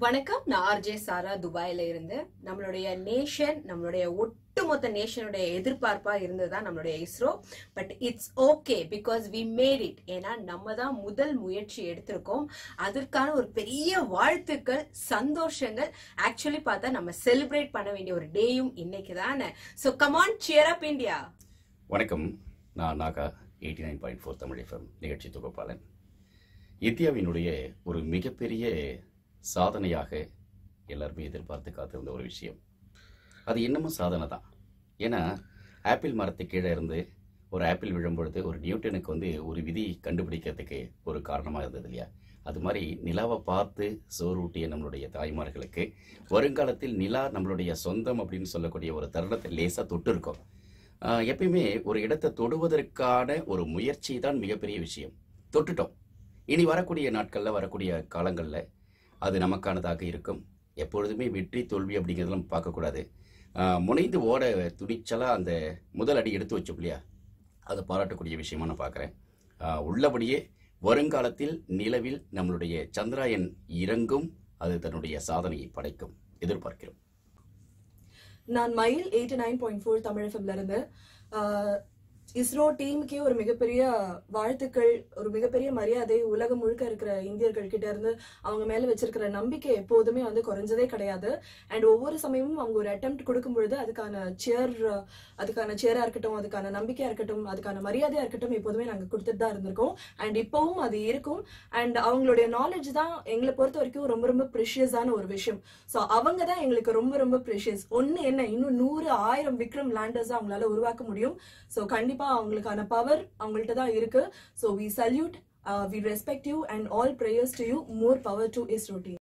வணக்கம் நான் ஆர்ஜே சாரா துபாயில இருந்து நம்மளுடைய நேஷன் நம்மளுடைய ஒட்டுமொத்த நேஷனுடைய எதிர்பார்ப்பா இருந்ததுதான் நம்மளுடைய ISRO but it's okay because we made it ஏன்னா நம்ம தான் முதல் முயற்சி எடுத்திருக்கோம் அதற்கான ஒரு பெரிய வாழ்த்துக்கள் சந்தோஷங்கள் ஆக்சுவலி பார்த்தா நம்ம செலிப்ரேட் பண்ண வேண்டிய ஒரு டேயும் இன்னைக்கு தானே so come on cheer up India வணக்கம் நான் Naga eighty nine point four Tamil FM நிகழ்ச்சி தொகுப்பாளன் இந்தியாவினுடைய ஒரு மிகப்பெரிய சாதனையாக எல்லாருமே எதிர்பார்த்து காத்திருந்த ஒரு விஷயம் அது இன்னமும் சாதனை தான் ஏன்னா ஆப்பிள் மரத்து கீழே இருந்து ஒரு ஆப்பிள் விழும்பொழுது ஒரு நியூட்டனுக்கு வந்து ஒரு விதி கண்டுபிடிக்கிறதுக்கு ஒரு காரணமாக இருந்தது இல்லையா அது மாதிரி நிலாவை பார்த்து சோறூட்டிய நம்மளுடைய தாய்மார்களுக்கு வருங்காலத்தில் நிலா நம்மளுடைய சொந்தம் அப்படின்னு சொல்லக்கூடிய ஒரு தருணத்தை லேசாக தொட்டு இருக்கோம் ஆஹ் எப்பயுமே ஒரு இடத்தை தொடுவதற்கான ஒரு முயற்சி தான் மிகப்பெரிய விஷயம் தொட்டுட்டோம் இனி வரக்கூடிய நாட்களில் வரக்கூடிய காலங்களில் அது நமக்கானதாக இருக்கும் எப்பொழுதுமே வெற்றி தோல்வி அப்படிங்கிறதெல்லாம் பார்க்கக்கூடாது ஆஹ் முனைந்து ஓட துணிச்சலாக அந்த முதல் அடி எடுத்து வச்சோம் இல்லையா அதை பாராட்டக்கூடிய விஷயமா நான் பார்க்குறேன் உள்ளபடியே வருங்காலத்தில் நிலவில் நம்மளுடைய சந்திராயன் இறங்கும் அது தன்னுடைய சாதனையை படைக்கும் எதிர்பார்க்கிறோம் நான் Mayil eighty nine point four Tamil எஃப்எம்ல இருந்து ஆஹ், இஸ்ரோ டீமுக்கே ஒரு மிகப்பெரிய வாழ்த்துக்கள் ஒரு மிகப்பெரிய மரியாதை உலகம் முழுக்க இருக்கிற இந்தியர்கள் கிட்ட இருந்து அவங்க மேல வச்சிருக்கிற நம்பிக்கை எப்போதுமே வந்து குறைஞ்சதே கிடையாது அண்ட் ஒவ்வொரு சமயமும் அவங்க ஒரு அட்டெம்ப்ட் கொடுக்கும் பொழுது அதுக்கான சேர் அதுக்கான சேரா இருக்கட்டும் அதுக்கான நம்பிக்கையா இருக்கட்டும் அதுக்கான மரியாதையா இருக்கட்டும் எப்போதுமே நாங்க கொடுத்துட்டு தான் இருந்திருக்கோம் அண்ட் இப்பவும் அது இருக்கும் அண்ட் அவங்களுடைய நாலேஜ் தான் எங்களை பொறுத்த வரைக்கும் ரொம்ப ரொம்ப ப்ரிஷியஸான ஒரு விஷயம் ஸோ அவங்க தான் எங்களுக்கு ரொம்ப ரொம்ப ப்ரிஷியஸ் ஒன்று என்ன இன்னும் நூறு ஆயிரம் விக்ரம் லேண்டர்ஸ் அவங்களால உருவாக்க முடியும் ஸோ கண்டிப்பா அவங்களுக்கான பவர் அவங்கள்ட்ட தான் இருக்கு so we salute we respect you and all prayers to you more power to ISRO team